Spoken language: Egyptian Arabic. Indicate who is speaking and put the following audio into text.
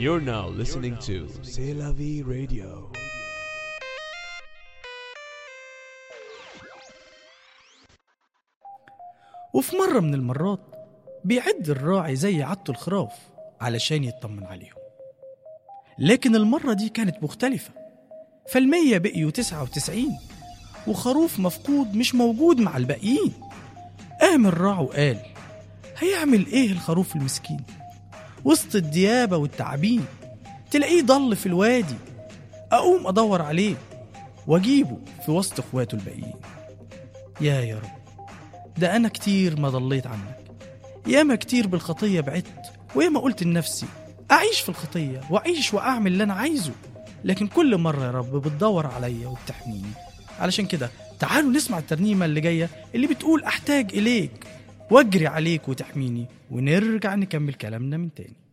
Speaker 1: You're now listening to C'est la vie radio.
Speaker 2: وفي مرة من المرات بيعد الراعي زي عادته الخراف علشان يطمن عليهم لكن المرة دي كانت مختلفة فالمية بقيوا تسعة وتسعين وخروف مفقود مش موجود مع الباقيين قام الراع وقال هيعمل ايه الخروف المسكين وسط الديابة والتعابين تلاقيه ضل في الوادي أقوم أدور عليه وأجيبه في وسط إخواته الباقيين يا يا رب ده أنا كتير ما ضليت عنك ياما كتير بالخطية بعدت وياما قلت لنفسي أعيش في الخطية وأعيش وأعمل اللي أنا عايزه لكن كل مرة يا رب بتدور عليا وبتحميني علشان كده تعالوا نسمع الترنيمة اللي جاية اللي بتقول أحتاج إليك واجري عليك وتحميني ونرجع نكمل كلامنا من تاني